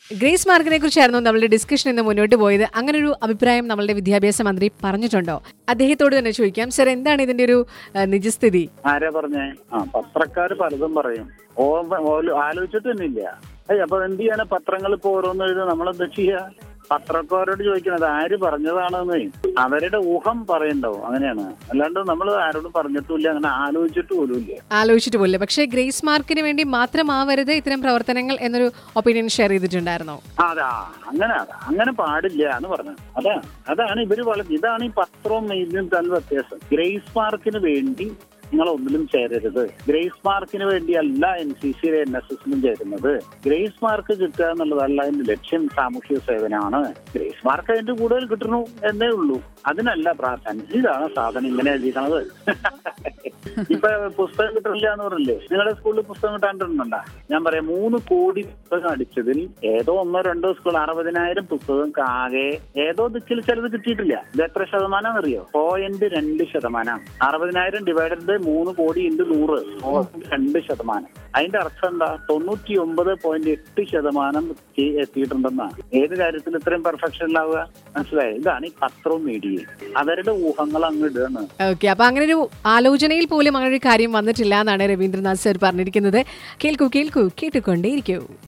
grace മാർക്കിനെ കുറിച്ചായിരുന്നു നമ്മളുടെ discussion ഇന്ന് മുന്നോട്ട് പോയത് അങ്ങനെ ഒരു അഭിപ്രായം നമ്മളുടെ വിദ്യാഭ്യാസ മന്ത്രി പറഞ്ഞിട്ടുണ്ടോ അദ്ദേഹത്തോട് തന്നെ ചോദിക്കാം സർ എന്താണ് ഇതിന്റെ ഒരു ആ, നിജസ്ഥിതി ആരാ പറഞ്ഞേ ആ പത്രക്കാര് പലതും പറയും ഓ- ഓല് ആലോചിച്ചിട്ട് തന്നെ ഇല്ല ഏയ് അപ്പൊ എന്ത് ചെയ്യാനാ പത്രങ്ങൾ ഇപ്പൊ ഓരോന്ന് എഴുതുക നമ്മളെന്താ ചെയ്യാ പത്രക്കാരോട് ചോദിക്കണത് ആര് പറഞ്ഞതാണെന്ന് അവരുടെ ഊഹം പറയണ്ടാവും അങ്ങനെയാണ് അല്ലാണ്ട് നമ്മൾ ആരോടും പറഞ്ഞിട്ടുമില്ല അങ്ങനെ ആലോചിച്ചിട്ട് പോലും ഇല്ല ആലോചിച്ചിട്ട് പോലില്ല പക്ഷേ ഗ്രേസ് മാർക്കിന് വേണ്ടി മാത്രമാവരുത് ഇത്തരം പ്രവർത്തനങ്ങൾ എന്നൊരു ഒപ്പീനിയൻ ഷെയർ ചെയ്തിട്ടുണ്ടായിരുന്നോ ആ, അതാ അങ്ങനെ അതാ അങ്ങനെ പാടില്ല എന്ന് പറഞ്ഞു അതാ അതാണ് ഇവര് വളരെ ഇതാണ് ഈ പത്രവും ഇതിനും തമ്മിൽ വ്യത്യാസം ഗ്രേസ് മാർക്കിന് വേണ്ടി നിങ്ങൾ ഒന്നിലും ചേരരുത് ഗ്രേസ് മാർക്കിന് വേണ്ടിയല്ല എൻ സി സിയിലെ എൻ എസ് എസിലും ചേരുന്നത് ഗ്രേസ് മാർക്ക് കിട്ടുക എന്നുള്ളതല്ല അതിന്റെ ലക്ഷ്യം സാമൂഹ്യ സേവനമാണ് ഗ്രേസ് മാർക്ക് അതിന്റെ കൂടുതൽ കിട്ടണു എന്നേ ഉള്ളൂ അതിനല്ല പ്രാധാന്യം ഇതാണ് സാധനം ഇങ്ങനെ എഴുതിക്കണത് ഇപ്പൊ പുസ്തകം കിട്ടില്ല എന്ന് പറഞ്ഞില്ലേ നിങ്ങളുടെ സ്കൂളിൽ പുസ്തകം കിട്ടാണ്ടിട്ടുണ്ടാ ഞാൻ പറയാം മൂന്ന് കോടി പുസ്തകം അടിച്ചതിൽ ഏതോ ഒന്നോ രണ്ടോ സ്കൂൾ അറുപതിനായിരം പുസ്തകം ആകെ ഏതോ ദിക്കിൽ ചിലത് കിട്ടിയിട്ടില്ല ഇത് എത്ര ശതമാനം അറിയോ പോയിന്റ് രണ്ട് ശതമാനം അറുപതിനായിരം ഡിവൈഡഡ് മൂന്ന് കോടി ഇൻറ്റു നൂറ് പോയിന്റ് രണ്ട് ശതമാനം അതിന്റെ അർത്ഥം എന്താ തൊണ്ണൂറ്റി ഒമ്പത് പോയിന്റ് എട്ട് ശതമാനം എത്തി- എത്തിയിട്ടുണ്ടെന്നാണ് ഏത് കാര്യത്തിൽ ഇത്രയും പെർഫെക്ഷൻ ഉണ്ടാവുക മനസ്സിലായോ ഇതാണ് ഈ പത്രവും മീഡിയയും അവരുടെ ഊഹങ്ങൾ അങ്ങ് ഇടുകയാണ് ഓക്കെ അപ്പൊ അങ്ങനെ ഒരു ആലോചനയിൽ പോലും അങ്ങനെ ഒരു കാര്യം വന്നിട്ടില്ല എന്നാണ് രവീന്ദ്രനാഥ് സർ പറഞ്ഞിരിക്കുന്നത് കേൾക്കൂ കേൾക്കൂ കേട്ടുകൊണ്ടേയിരിക്കൂ